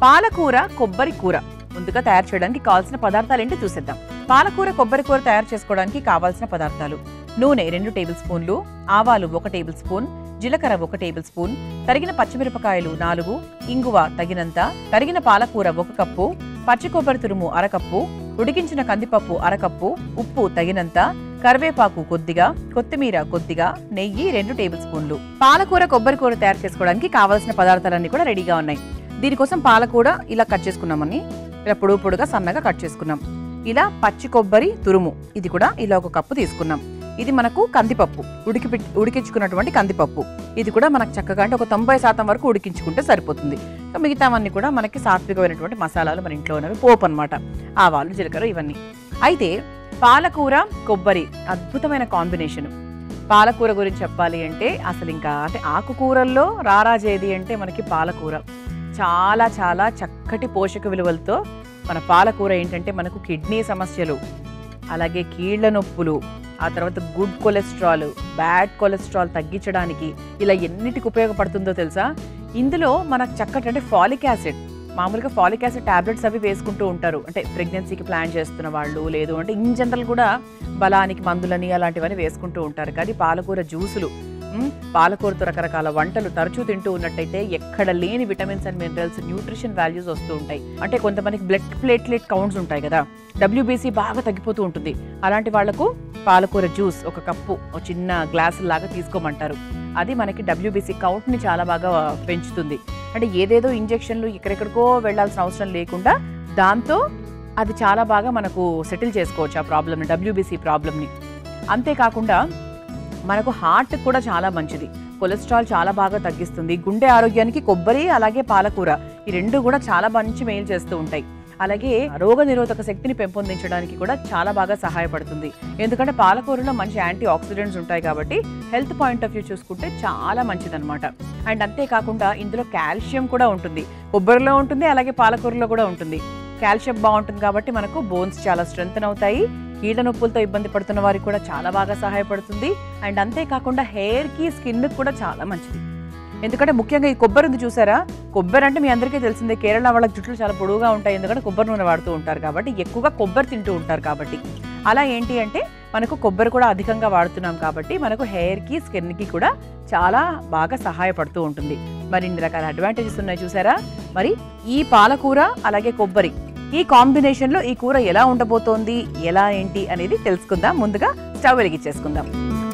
పాలకూర కొబ్బరి కూర ముందుగా తయారు చేయడానికి కావాల్సిన పదార్థాలు ఏంటి చూసేద్దాం పాలకూర కొబ్బరి కూర తయారు చేసుకోవడానికి కావాల్సిన పదార్థాలు నూనె రెండు టేబుల్ స్పూన్లు ఆవాలు ఒక టేబుల్ స్పూన్ జీలకర్ర ఒక టేబుల్ స్పూన్ తరిగిన పచ్చిమిరపకాయలు నాలుగు ఇంగువ తగినంత తరిగిన పాలకూర ఒక కప్పు పచ్చి కొబ్బరి తురుము అరకప్పు ఉడికించిన కందిపప్పు అరకప్పు ఉప్పు తగినంత కరివేపాకు కొద్దిగా కొత్తిమీర కొద్దిగా నెయ్యి రెండు టేబుల్ స్పూన్లు పాలకూర కొబ్బరి కూర తయారు చేసుకోవడానికి కావాల్సిన పదార్థాలన్నీ కూడా రెడీగా ఉన్నాయి దీనికోసం పాలకూర ఇలా కట్ చేసుకున్నామని ఇలా పొడుగు పొడుగా సన్నగా కట్ చేసుకున్నాం ఇలా పచ్చి కొబ్బరి తురుము ఇది కూడా ఇలా ఒక కప్పు తీసుకున్నాం ఇది మనకు కందిపప్పు ఉడికి పెట్- ఉడికించుకున్నటువంటి కందిపప్పు ఇది కూడా మనకు చక్కగా అంటే ఒక తొంభై శాతం వరకు ఉడికించుకుంటే సరిపోతుంది ఇంకా మిగతావన్నీ కూడా మనకి సాత్వికమైనటువంటి మసాలాలు మన ఇంట్లో ఉన్నవి పోపు అనమాట ఆవాలు జీలకర్ర ఇవన్నీ అయితే పాలకూర కొబ్బరి అద్భుతమైన కాంబినేషన్ పాలకూర గురించి చెప్పాలి అంటే అసలు ఇంకా అంటే ఆకుకూరల్లో రారాజేది అంటే మనకి పాలకూర చాలా చాలా చక్కటి పోషక విలువలతో మన పాలకూర ఏంటంటే మనకు కిడ్నీ సమస్యలు అలాగే కీళ్ల నొప్పులు ఆ తర్వాత గుడ్ కొలెస్ట్రాల్ బ్యాడ్ కొలెస్ట్రాల్ తగ్గించడానికి ఇలా ఎన్నిటికి ఉపయోగపడుతుందో తెలుసా ఇందులో మనకు చక్కటి అంటే ఫాలిక్ యాసిడ్ మామూలుగా ఫాలిక్ యాసిడ్ టాబ్లెట్స్ అవి వేసుకుంటూ ఉంటారు అంటే ప్రెగ్నెన్సీకి ప్లాన్ చేస్తున్న వాళ్ళు లేదు అంటే ఇన్ జనరల్ కూడా బలానికి మందులని అలాంటివన్నీ వేసుకుంటూ ఉంటారు కానీ పాలకూర జ్యూసులు మ్, పాలకూరతో రకరకాల వంటలు తరచూ తింటూ ఉన్నట్టయితే ఎక్కడ లేని vitamins and minerals nutrition values వస్తూ ఉంటాయి అంటే కొంతమందికి బ్లడ్ ప్లేట్లెట్ కౌంట్స్ ఉంటాయి కదా డబ్ల్యూబీసీ బాగా తగ్గిపోతూ ఉంటుంది అలాంటి వాళ్లకు పాలకూర జ్యూస్ ఒక కప్పు ఒక చిన్న గ్లాస్ లాగా తీసుకోమంటారు అది మనకి డబ్ల్యూబీసీ కౌంట్ని చాలా బాగా పెంచుతుంది అంటే ఏదేదో ఇంజెక్షన్లు ఎక్కడెక్కడికో వెళ్ళాల్సిన అవసరం లేకుండా దాంతో అది చాలా బాగా మనకు సెటిల్ చేసుకోవచ్చు ఆ ప్రాబ్లమ్ని డబ్ల్యూబీసీ ప్రాబ్లమ్ని అంతేకాకుండా మనకు హార్ట్ కూడా చాలా మంచిది కొలెస్ట్రాల్ చాలా బాగా తగ్గిస్తుంది గుండె ఆరోగ్యానికి కొబ్బరి అలాగే పాలకూర ఈ రెండు కూడా చాలా మంచి మేలు చేస్తూ ఉంటాయి అలాగే రోగ నిరోధక శక్తిని పెంపొందించడానికి కూడా చాలా బాగా సహాయపడుతుంది ఎందుకంటే పాలకూరలో మంచి యాంటీ ఆక్సిడెంట్స్ ఉంటాయి కాబట్టి హెల్త్ పాయింట్ ఆఫ్ వ్యూ చూసుకుంటే చాలా మంచిదన్నమాట అండ్ అంతేకాకుండా ఇందులో కాల్షియం కూడా ఉంటుంది కొబ్బరిలో ఉంటుంది అలాగే పాలకూరలో కూడా ఉంటుంది కాల్షియం బాగుంటుంది కాబట్టి మనకు బోన్స్ చాలా స్ట్రెంగ్త్ అవుతాయి కీళ్ళ నొప్పులతో ఇబ్బంది పడుతున్న వారికి కూడా చాలా బాగా సహాయపడుతుంది అండ్ అంతేకాకుండా హెయిర్కి స్కిన్ కూడా చాలా మంచిది ఎందుకంటే ముఖ్యంగా ఈ కొబ్బరి ఉంది చూసారా కొబ్బరి అంటే మీ అందరికీ తెలిసిందే కేరళ వాళ్ళ జుట్లు చాలా పొడుగుగా ఉంటాయి ఎందుకంటే కొబ్బరి నూనె వాడుతూ ఉంటారు కాబట్టి ఎక్కువగా కొబ్బరి తింటూ ఉంటారు కాబట్టి అలా ఏంటి అంటే మనకు కొబ్బరి కూడా అధికంగా వాడుతున్నాం కాబట్టి మనకు హెయిర్కి స్కిన్కి కూడా చాలా బాగా సహాయపడుతూ ఉంటుంది మరి ఇన్ని రకాల అడ్వాంటేజెస్ ఉన్నాయి చూసారా మరి ఈ పాలకూర అలాగే కొబ్బరి ఈ కాంబినేషన్లో ఈ కూర ఎలా ఉండబోతోంది ఎలా ఏంటి అనేది తెలుసుకుందాం ముందుగా స్టవ్ వెలిగించేసుకుందాం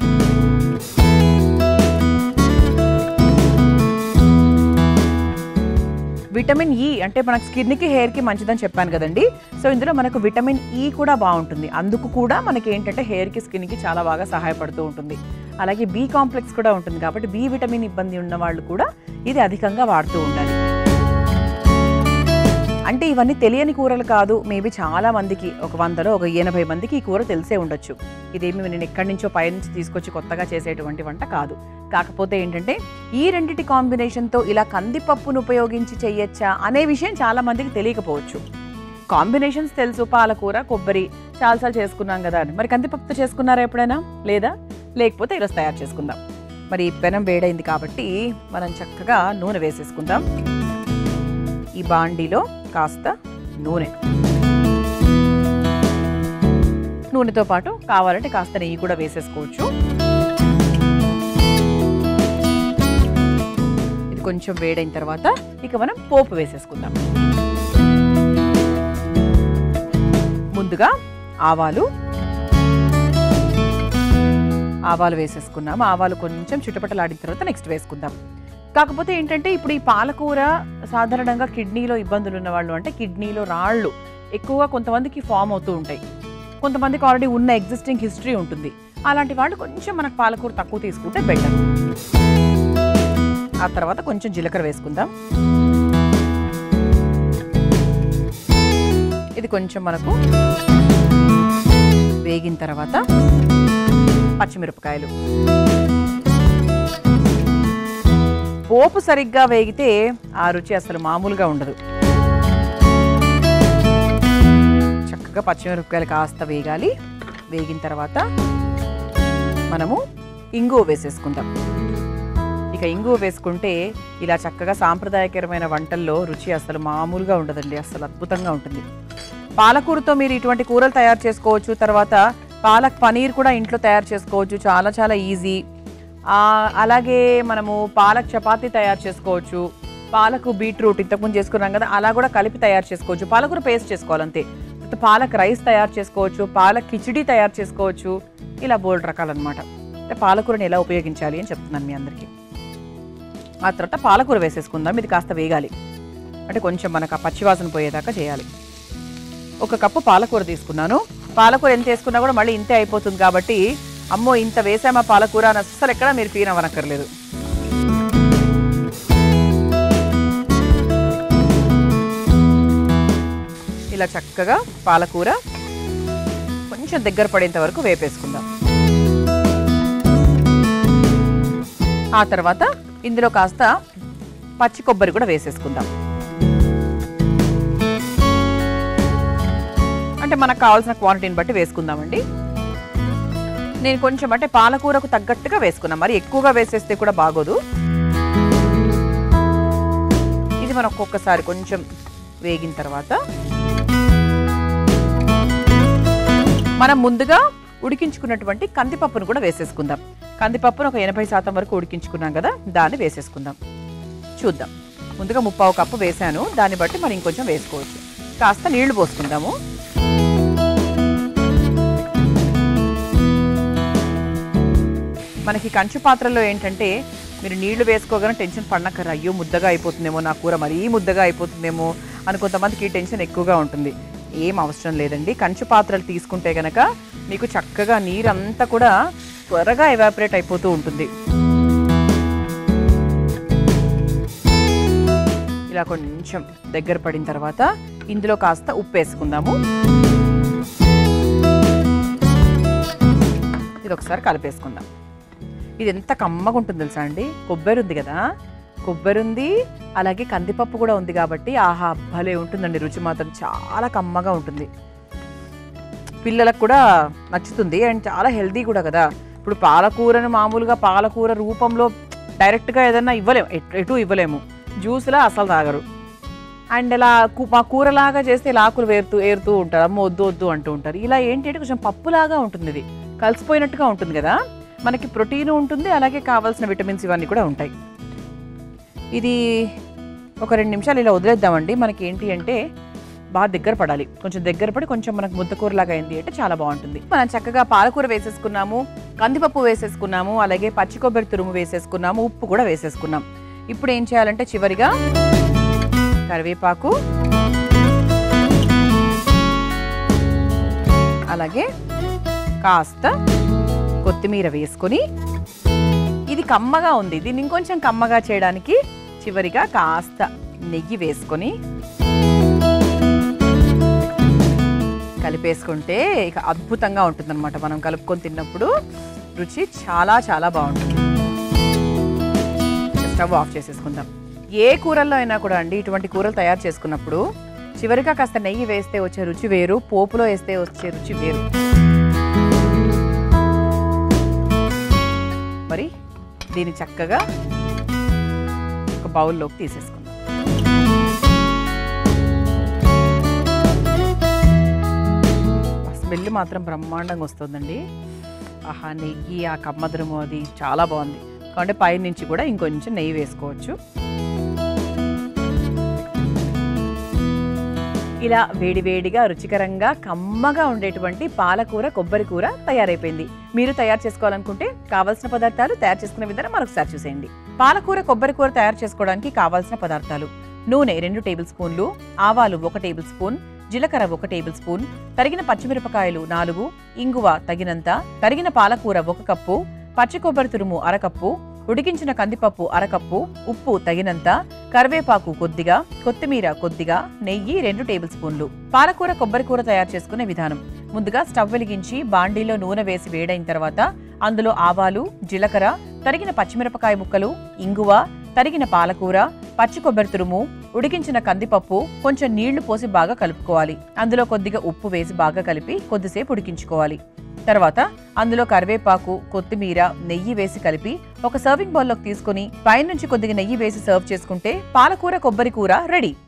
విటమిన్ ఈ అంటే మనకు స్కిన్కి హెయిర్కి మంచిదని చెప్పాను కదండి సో ఇందులో మనకు విటమిన్ ఈ కూడా బాగుంటుంది అందుకు కూడా మనకి ఏంటంటే హెయిర్కి స్కిన్కి చాలా బాగా సహాయపడుతూ ఉంటుంది అలాగే బి కాంప్లెక్స్ కూడా ఉంటుంది కాబట్టి బి విటమిన్ ఇబ్బంది ఉన్న వాళ్ళు కూడా ఇది అధికంగా వాడుతూ ఉండాలి అంటే ఇవన్నీ తెలియని కూరలు కాదు మేబీ చాలా మందికి ఒక వందలో ఒక ఎనభై మందికి ఈ కూర తెలిసే ఉండొచ్చు ఇదేమి నేను ఎక్కడి నుంచో పైనుంచి తీసుకొచ్చి కొత్తగా చేసేటువంటి వంట కాదు కాకపోతే ఏంటంటే ఈ రెండిటి కాంబినేషన్తో ఇలా కందిపప్పును ఉపయోగించి చేయొచ్చా అనే విషయం చాలా మందికి తెలియకపోవచ్చు కాంబినేషన్స్ తెలుసు పాలకూర కొబ్బరి చాలాసార్లు చేసుకున్నాం కదా అని మరి కందిపప్పుతో చేసుకున్నారా ఎప్పుడైనా లేదా లేకపోతే ఈరోజు తయారు చేసుకుందాం మరి పెనం వేడైంది కాబట్టి మనం చక్కగా నూనె వేసేసుకుందాం ఈ బాండీలో కాస్త నూనె నూనెతో పాటు కావాలంటే కాస్త నెయ్యి కూడా వేసేసుకోవచ్చు ఇది కొంచెం వేడైన తర్వాత ఇక మనం పోపు వేసేసుకుందాం ముందుగా ఆవాలు ఆవాలు వేసేసుకున్నాం ఆవాలు కొంచెం చుట్టుపట్టలాడిన తర్వాత నెక్స్ట్ వేసుకుందాం కాకపోతే ఏంటంటే ఇప్పుడు ఈ పాలకూర సాధారణంగా కిడ్నీలో ఇబ్బందులు ఉన్న వాళ్ళు అంటే కిడ్నీలో రాళ్ళు ఎక్కువగా కొంతమందికి ఫామ్ అవుతూ ఉంటాయి కొంతమందికి ఆల్రెడీ ఉన్న ఎగ్జిస్టింగ్ హిస్టరీ ఉంటుంది అలాంటి వాళ్ళు కొంచెం మనకు పాలకూర తక్కువ తీసుకుంటే బెటర్ ఆ తర్వాత కొంచెం జీలకర్ర వేసుకుందాం ఇది కొంచెం మనకు వేగిన తర్వాత పచ్చిమిరపకాయలు పోపు సరిగ్గా వేగితే ఆ రుచి అసలు మామూలుగా ఉండదు చక్కగా పచ్చిమిరపకాయలు కాస్త వేగాలి వేగిన తర్వాత మనము ఇంగువ వేసేసుకుందాం ఇక ఇంగువ వేసుకుంటే ఇలా చక్కగా సాంప్రదాయకరమైన వంటల్లో రుచి అసలు మామూలుగా ఉండదండి అసలు అద్భుతంగా ఉంటుంది పాలకూరతో మీరు ఇటువంటి కూరలు తయారు చేసుకోవచ్చు తర్వాత పాలక్ పనీర్ కూడా ఇంట్లో తయారు చేసుకోవచ్చు చాలా చాలా ఈజీ ఆ, అలాగే మనము పాలక్ చపాతీ తయారు చేసుకోవచ్చు పాలకు బీట్రూట్ ఇంతకుముందు చేసుకున్నాం కదా అలా కూడా కలిపి తయారు చేసుకోవచ్చు పాలకూర పేస్ట్ చేసుకోవాలంతే తర్వాత పాలక్ రైస్ తయారు చేసుకోవచ్చు పాలక్ కిచిడి తయారు చేసుకోవచ్చు ఇలా బోల్డ్ రకాలన్నమాట అంటే పాలకూరని ఎలా ఉపయోగించాలి అని చెప్తున్నాను మీ అందరికీ ఆ తర్వాత పాలకూర వేసేసుకుందాం ఇది కాస్త వేగాలి అంటే కొంచెం మనకు ఆ పచ్చివాసన పోయేదాకా చేయాలి ఒక కప్పు పాలకూర తీసుకున్నాను పాలకూర ఎంత వేసుకున్నా కూడా మళ్ళీ ఇంతే అయిపోతుంది కాబట్టి అమ్మో ఇంత వేసామా పాలకూర అని అస్సలు ఎక్కడ మీరు ఫీల్ అవ్వనక్కర్లేదు ఇలా చక్కగా పాలకూర కొంచెం దగ్గర పడేంత వరకు వేపేసుకుందాం ఆ తర్వాత ఇందులో కాస్త పచ్చి కొబ్బరి కూడా వేసేసుకుందాం అంటే మనకు కావాల్సిన క్వాంటిటీని బట్టి వేసుకుందామండి నేను కొంచెం అంటే పాలకూరకు తగ్గట్టుగా వేసుకున్నాం మరి ఎక్కువగా వేసేస్తే కూడా బాగోదు ఇది మనం ఒక్కొక్కసారి కొంచెం వేగిన తర్వాత మనం ముందుగా ఉడికించుకున్నటువంటి కందిపప్పును కూడా వేసేసుకుందాం కందిపప్పును ఒక ఎనభై శాతం వరకు ఉడికించుకున్నాం కదా దాన్ని వేసేసుకుందాం చూద్దాం ముందుగా ముప్పావు కప్పు వేసాను దాన్ని బట్టి మనం ఇంకొంచెం వేసుకోవచ్చు కాస్త నీళ్లు పోసుకుందాము మనకి కంచు పాత్రలో ఏంటంటే మీరు నీళ్లు వేసుకోగానే టెన్షన్ పడనక్కర్రా అయ్యో ముద్దగా అయిపోతుందేమో నా కూర మరీ ముద్దగా అయిపోతుందేమో అని కొంతమందికి ఈ టెన్షన్ ఎక్కువగా ఉంటుంది ఏం అవసరం లేదండి కంచు పాత్రలు తీసుకుంటే గనక మీకు చక్కగా నీరంతా కూడా త్వరగా ఎవాపరేట్ అయిపోతూ ఉంటుంది ఇలా కొంచెం దగ్గర పడిన తర్వాత ఇందులో కాస్త ఉప్పు వేసుకుందాము ఇది ఒకసారి కలిపేసుకుందాం ఇది ఎంత కమ్మగా ఉంటుంది తెలుసా అండి కొబ్బరి ఉంది కదా కొబ్బరి ఉంది అలాగే కందిపప్పు కూడా ఉంది కాబట్టి ఆహా భలే ఉంటుందండి రుచి మాత్రం చాలా కమ్మగా ఉంటుంది పిల్లలకు కూడా నచ్చుతుంది అండ్ చాలా హెల్దీ కూడా కదా ఇప్పుడు పాలకూరను మామూలుగా పాలకూర రూపంలో డైరెక్ట్గా ఏదైనా ఇవ్వలేము ఎట్- ఎటు ఇవ్వలేము జ్యూస్లా అసలు తాగరు అండ్ ఇలా కు- మా కూరలాగా చేస్తే ఇలా ఆకులు వేరుతూ ఏరుతూ ఉంటారు అమ్మ వద్దు వద్దు అంటూ ఉంటారు ఇలా ఏంటి అంటే కొంచెం పప్పులాగా ఉంటుంది ఇది కలిసిపోయినట్టుగా ఉంటుంది కదా మనకి ప్రోటీన్ ఉంటుంది అలాగే కావాల్సిన విటమిన్స్ ఇవన్నీ కూడా ఉంటాయి ఇది ఒక రెండు నిమిషాలు ఇలా వదిలేద్దామండి మనకి ఏంటి అంటే బాగా దగ్గర పడాలి కొంచెం దగ్గర పడి కొంచెం మనకు ముద్దకూరలాగా అయింది అంటే చాలా బాగుంటుంది మనం చక్కగా పాలకూర వేసేసుకున్నాము కందిపప్పు వేసేసుకున్నాము అలాగే పచ్చి కొబ్బరి తురుము వేసేసుకున్నాము ఉప్పు కూడా వేసేసుకున్నాం ఇప్పుడు ఏం చేయాలంటే చివరిగా కరివేపాకు అలాగే కాస్త కొత్తిమీర వేసుకొని ఇది కమ్మగా ఉంది దీన్ని ఇంకొంచెం కమ్మగా చేయడానికి చివరిగా కాస్త నెయ్యి వేసుకొని కలిపేసుకుంటే ఇక అద్భుతంగా ఉంటుందన్నమాట మనం కలుపుకొని తిన్నప్పుడు రుచి చాలా చాలా బాగుంటుంది స్టవ్ ఆఫ్ చేసేసుకుందాం ఏ కూరల్లో అయినా కూడా అండి ఇటువంటి కూరలు తయారు చేసుకున్నప్పుడు చివరిగా కాస్త నెయ్యి వేస్తే వచ్చే రుచి వేరు పోపులో వేస్తే వచ్చే రుచి వేరు మరి దీన్ని చక్కగా ఒక బౌల్లోకి తీసేసుకుందాం స్మెల్ మాత్రం బ్రహ్మాండంగా వస్తుందండి ఆహా నెయ్యి ఆ కమ్మదరము అది చాలా బాగుంది కాబట్టి పై నుంచి కూడా ఇంకొంచెం నెయ్యి వేసుకోవచ్చు ఇలా వేడివేడిగా రుచికరంగా కమ్మగా ఉండేటువంటి పాలకూర కొబ్బరి కూర తయారైపోయింది మీరు తయారు చేసుకోవాలనుకుంటే కావాల్సిన పదార్థాలు తయారు చేసుకునే విధానం మరొకసారి చూసేయండి పాలకూర కొబ్బరి కూర తయారు చేసుకోవడానికి కావాల్సిన పదార్థాలు నూనె రెండు టేబుల్ స్పూన్లు ఆవాలు ఒక టేబుల్ స్పూన్ జీలకర్ర ఒక టేబుల్ స్పూన్ తరిగిన పచ్చిమిరపకాయలు నాలుగు ఇంగువ తగినంత తరిగిన పాలకూర ఒక కప్పు పచ్చి కొబ్బరి తురుము అరకప్పు ఉడికించిన కందిపప్పు అరకప్పు ఉప్పు తగినంత కరివేపాకు కొద్దిగా కొత్తిమీర కొద్దిగా నెయ్యి రెండు టేబుల్ స్పూన్లు పాలకూర కొబ్బరి కూర తయారు చేసుకునే విధానం ముందుగా స్టవ్ వెలిగించి బాండీలో నూనె వేసి వేడైన తర్వాత అందులో ఆవాలు జీలకర్ర తరిగిన పచ్చిమిరపకాయ ముక్కలు ఇంగువ తరిగిన పాలకూర పచ్చి కొబ్బరి తురుము ఉడికించిన కందిపప్పు కొంచెం నీళ్లు పోసి బాగా కలుపుకోవాలి అందులో కొద్దిగా ఉప్పు వేసి బాగా కలిపి కొద్దిసేపు ఉడికించుకోవాలి తర్వాత అందులో కరివేపాకు కొత్తిమీర నెయ్యి వేసి కలిపి ఒక సర్వింగ్ బౌల్లోకి తీసుకుని పైనుంచి కొద్దిగా నెయ్యి వేసి సర్వ్ చేసుకుంటే పాలకూర కొబ్బరి కూర రెడీ